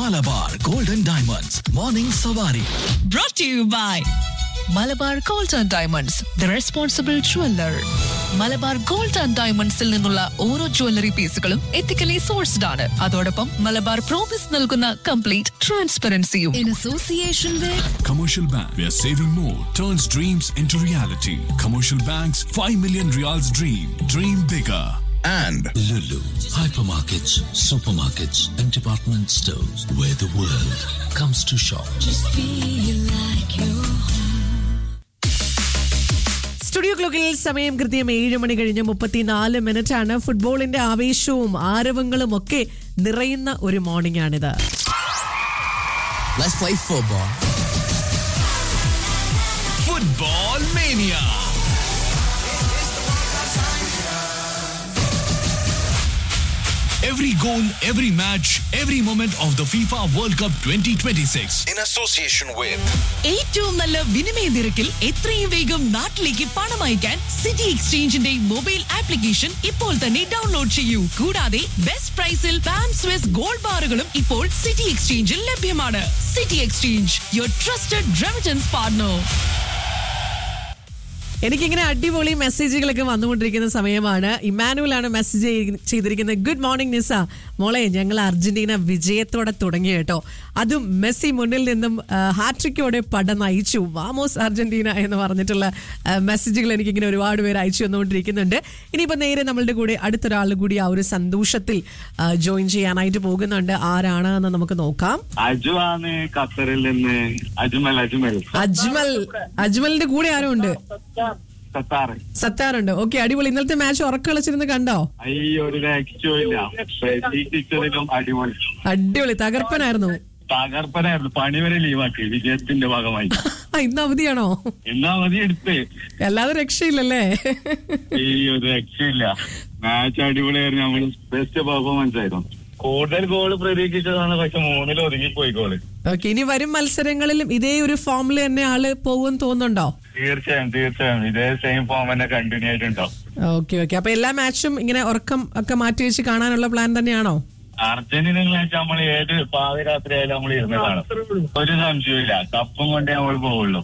Malabar golden diamonds morning സവാരി brought to you by Malabar gold and diamonds the responsible jeweller Malabar gold and ഡയമണ്ട്സിൽ നിന്നുള്ള ഓരോ jewellery പീസുകളും ethically sourced ആണ് അതോടൊപ്പം മലബാർ പ്രോമിസ് നൽകുന്ന കംപ്ലീറ്റ് ട്രാൻസ്പെറൻസിയും in association with Commercial Bank, where saving more turns dreams into reality. Commercial Bank's 5 million reals dream. Dream bigger. and Lulu, hypermarkets, supermarkets, and department stores where the world comes to shop. Studio ക്ലോക്കിൽ സമയം കൃത്യം ഏഴ് മണി കഴിഞ്ഞ് മുപ്പത്തിനാല് minute ആണ് ഫുട്ബോളിന്റെ ആവേശവും ആരവങ്ങളും ഒക്കെ നിറയുന്ന ഒരു മോർണിംഗ് ആണിത് let's play football. Football Mania. Every goal, every match, every moment of the FIFA World Cup 2026. In association with ഏറ്റവും നല്ല വിനിമയ നിരക്കിൽ എത്രയും വേഗം നാട്ടിലേക്ക് പണം അയക്കാൻ സിറ്റി എക്സ്ചേഞ്ചിന്റെ മൊബൈൽ ആപ്ലിക്കേഷൻ ഇപ്പോൾ തന്നെ ഡൗൺലോഡ് ചെയ്യൂ കൂടാതെ ബെസ്റ്റ് പ്രൈസിൽ പാം സ്വിസ് ഗോൾഡ് ബാറുകളും ഇപ്പോൾ സിറ്റി എക്സ്ചേഞ്ചിൽ ലഭ്യമാണ് city exchange your trusted remittance partner എനിക്കിങ്ങനെ അടിപൊളി മെസ്സേജുകളൊക്കെ വന്നുകൊണ്ടിരിക്കുന്ന സമയമാണ് ഇമാനുവൽ ആണ് മെസ്സേജ് ചെയ്തിരിക്കുന്നത് ഗുഡ് മോർണിംഗ് നിസ മോളെ ഞങ്ങൾ അർജന്റീന വിജയത്തോടെ തുടങ്ങി കേട്ടോ അതും മെസ്സി മുന്നിൽ നിന്നും ഹാട്രിക്കോടെ പട നയിച്ചു വാമോസ് അർജന്റീന എന്ന് പറഞ്ഞിട്ടുള്ള ആ, മെസ്സേജുകൾ എനിക്കിങ്ങനെ ഒരുപാട് പേര് അയച്ചു വന്നുകൊണ്ടിരിക്കുന്നുണ്ട് ഇനിയിപ്പോൾ നേരെ നമ്മളുടെ കൂടെ അടുത്തൊരാൾ കൂടി ആ ഒരു സന്തോഷത്തിൽ ജോയിൻ ചെയ്യാനായിട്ട് പോകുന്നുണ്ട് ആരാണ് എന്ന് നമുക്ക് നോക്കാം അജു ആണ് ഖത്തറിൽ നിന്ന് അജ്മൽ അജ്മൽ അജ്മൽ അജ്മലിന്റെ കൂടെ ആരും ഉണ്ട് ഖത്താർ സത്താറുണ്ട് ഓക്കെ അടിപൊളി ഇന്നലത്തെ മാച്ച് ഉറക്കളിച്ചിരുന്ന് കണ്ടോ അയ്യോ ഒരു രക്ഷയില്ല പ്രതീക്ഷിച്ചതിലും അടിപൊളി അടിപൊളി തകർപ്പനായിരുന്നു തകർപ്പനായിരുന്നു പണി വരെ ലീവാക്കി വിജയത്തിന്റെ ഭാഗമായി ആ, ഇന്ന് അവധിയാണോ എന്നാ മതി എടുത്ത് അല്ലാതെ രക്ഷയില്ലല്ലേ ഈ ഒരു രക്ഷയില്ല മാച്ച് അടിപൊളിയായിരുന്നു നമ്മൾ ബെസ്റ്റ് പെർഫോമൻസ് ആയിരുന്നു കൂടുതൽ ഗോള് പ്രതീക്ഷിച്ചതാണ് പക്ഷെ മൂന്നിൽ ഒതുങ്ങിപ്പോയി ഗോള് ഓക്കെ ഇനി വരും മത്സരങ്ങളിലും ഇതേ ഒരു ഫോമിൽ തന്നെ ആള് പോകും തോന്നുന്നുണ്ടോ തീർച്ചയായും തീർച്ചയായും ഇതേ സെയിം ഫോം തന്നെ കണ്ടിന്യൂ ആയിട്ടുണ്ടാവും ഓക്കെ ഓക്കെ അപ്പൊ എല്ലാ മാച്ചും ഇങ്ങനെ ഉറക്കം ഒക്കെ മാറ്റി വെച്ച് കാണാനുള്ള പ്ലാൻ തന്നെയാണോ അർജന്റീന മാച്ച് നമ്മൾ ഏത് പാതിരാത്രി ആയാലും നമ്മൾ ഇരുന്ന് കാണും ഒരു സംശയമില്ല കപ്പും കൊണ്ടേ നമ്മൾ പോവുള്ളൂ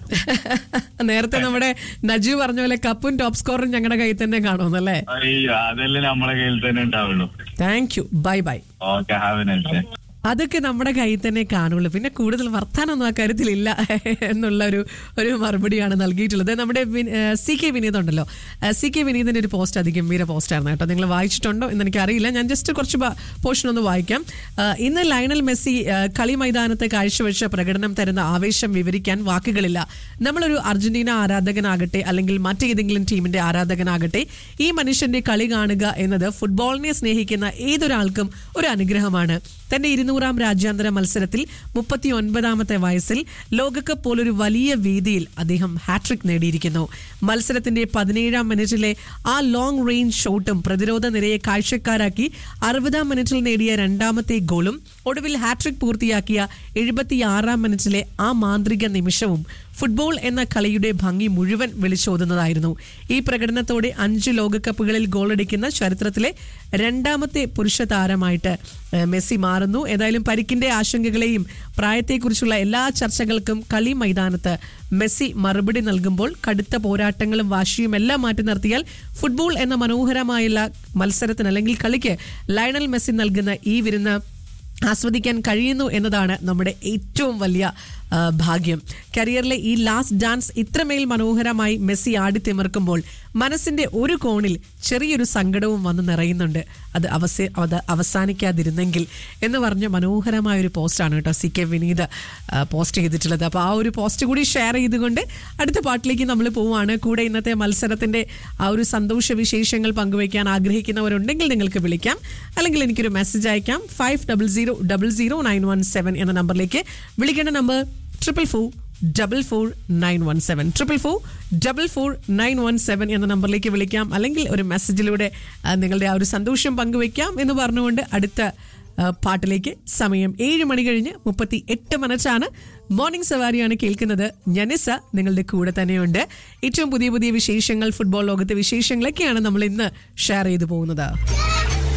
നേരത്തെ നമ്മുടെ നജു പറഞ്ഞ പോലെ കപ്പും ടോപ്പ് സ്കോറും ഞങ്ങളുടെ കയ്യിൽ തന്നെ കാണുമെന്നല്ലേ അയ്യോ അതെല്ലാം നമ്മളെ കയ്യിൽ തന്നെ ഉണ്ടാവുള്ളൂ thank you bye bye okay have a nice day അതൊക്കെ നമ്മുടെ കയ്യിൽ തന്നെ കാണുള്ളൂ പിന്നെ കൂടുതൽ വർത്താനൊന്നും ആ കാര്യത്തിലില്ല എന്നുള്ള ഒരു ഒരു മറുപടിയാണ് നൽകിയിട്ടുള്ളത് നമ്മുടെ വിൻ- ഏഹ് സി കെ വിനീത് ഉണ്ടല്ലോ ഏഹ് സി കെ വിനീതിന്റെ ഒരു പോസ്റ്റ് അതിഗംഭീര പോസ്റ്റായിരുന്നു കേട്ടോ നിങ്ങൾ വായിച്ചിട്ടുണ്ടോ എന്ന് എനിക്കറിയില്ല ഞാൻ ജസ്റ്റ് കുറച്ച് പോർഷൻ ഒന്ന് വായിക്കാം ഏഹ് ഇന്ന് ലയണൽ മെസ്സി ഏഹ് കളി മൈതാനത്ത് കാഴ്ചവെച്ച പ്രകടനം തരുന്ന ആവേശം വിവരിക്കാൻ വാക്കുകളില്ല നമ്മളൊരു അർജന്റീന ആരാധകനാകട്ടെ അല്ലെങ്കിൽ മറ്റേതെങ്കിലും ടീമിന്റെ ആരാധകനാകട്ടെ ഈ മനുഷ്യന്റെ കളി കാണുക എന്നത് ഫുട്ബോളിനെ സ്നേഹിക്കുന്ന ഏതൊരാൾക്കും ഒരു അനുഗ്രഹമാണ് തന്റെ ഇരുന്നൂറാം രാജ്യാന്തര മത്സരത്തിൽ മുപ്പത്തി ഒൻപതാമത്തെ വയസ്സിൽ ലോകകപ്പ് പോലൊരു വലിയ വേദിയിൽ അദ്ദേഹം ഹാട്രിക് നേടിയിരിക്കുന്നു മത്സരത്തിന്റെ പതിനേഴാം മിനിറ്റിലെ ആ ലോങ് റേഞ്ച് ഷോട്ടും പ്രതിരോധ നിരയെ കാഴ്ചക്കാരാക്കി അറുപതാം മിനിറ്റിൽ നേടിയ രണ്ടാമത്തെ ഗോളും ഒടുവിൽ ഹാട്രിക് പൂർത്തിയാക്കിയ എഴുപത്തിയാറാം മിനിറ്റിലെ ആ മാന്ത്രിക നിമിഷവും ഫുട്ബോൾ എന്ന കളിയുടെ ഭംഗി മുഴുവൻ വിളിച്ചോതുന്നതായിരുന്നു ഈ പ്രകടനത്തോടെ അഞ്ച് ലോകകപ്പുകളിൽ ഗോളടിക്കുന്ന ചരിത്രത്തിലെ രണ്ടാമത്തെ പുരുഷ താരമായിട്ട് ഏഹ്, മെസ്സി മാറുന്നു ഏതായാലും പരിക്കിന്റെ ആശങ്കകളെയും പ്രായത്തെക്കുറിച്ചുള്ള എല്ലാ ചർച്ചകൾക്കും കളി മൈതാനത്ത് മെസ്സി മറുപടി നൽകുമ്പോൾ കടുത്ത പോരാട്ടങ്ങളും വാശിയും എല്ലാം മാറ്റി നിർത്തിയാൽ ഫുട്ബോൾ എന്ന മനോഹരമായുള്ള മത്സരത്തിന് അല്ലെങ്കിൽ കളിക്ക് ലയണൽ മെസ്സി നൽകുന്ന ഈ വിരുന്ന് ആസ്വദിക്കാൻ കഴിയുന്നു എന്നതാണ് നമ്മുടെ ഏറ്റവും വലിയ ആ, ഭാഗ്യം കരിയറിലെ ഈ ലാസ്റ്റ് ഡാൻസ് ഇത്രമേൽ മനോഹരമായി മെസ്സി ആടിത്തിമിർക്കുമ്പോൾ മനസ്സിന്റെ ഒരു കോണിൽ ചെറിയൊരു സങ്കടവും വന്ന് നിറയുന്നുണ്ട് അത് അവസ അത് അവസാനിക്കാതിരുന്നെങ്കിൽ എന്ന് പറഞ്ഞ മനോഹരമായ ഒരു പോസ്റ്റാണ് കേട്ടോ സി കെ വിനീത് ആ, പോസ്റ്റ് ചെയ്തിട്ടുള്ളത് അപ്പോൾ ആ ഒരു പോസ്റ്റ് കൂടി ഷെയർ ചെയ്തുകൊണ്ട് അടുത്ത പാട്ടിലേക്ക് നമ്മൾ പോവുകയാണ് കൂടെ ഇന്നത്തെ മത്സരത്തിന്റെ ആ ഒരു സന്തോഷ വിശേഷങ്ങൾ പങ്കുവയ്ക്കാൻ ആഗ്രഹിക്കുന്നവരുണ്ടെങ്കിൽ നിങ്ങൾക്ക് വിളിക്കാം അല്ലെങ്കിൽ എനിക്കൊരു മെസ്സേജ് അയക്കാം five double zero double zero nine one seven എന്ന നമ്പറിലേക്ക് വിളിക്കേണ്ട number triple four double four nine one seven triple four double four nine one seven എന്ന നമ്പറിലേക്ക് വിളിക്കാം അല്ലെങ്കിൽ ഒരു മെസ്സേജിലൂടെ ആ, നിങ്ങളുടെ ആ ഒരു സന്തോഷം പങ്കുവയ്ക്കാം എന്ന് പറഞ്ഞുകൊണ്ട് അടുത്ത ആ, പാട്ടിലേക്ക് സമയം ഏഴ് മണി കഴിഞ്ഞ് മുപ്പത്തി എട്ട് മിനിറ്റാണ് മോർണിംഗ് സവാരിയാണ് കേൾക്കുന്നത് ഞനിസ നിങ്ങളുടെ കൂടെ തന്നെയുണ്ട് ഏറ്റവും പുതിയ പുതിയ വിശേഷങ്ങൾ ഫുട്ബോൾ ലോകത്തെ വിശേഷങ്ങളൊക്കെയാണ് നമ്മൾ ഇന്ന് ഷെയർ ചെയ്തു പോകുന്നത്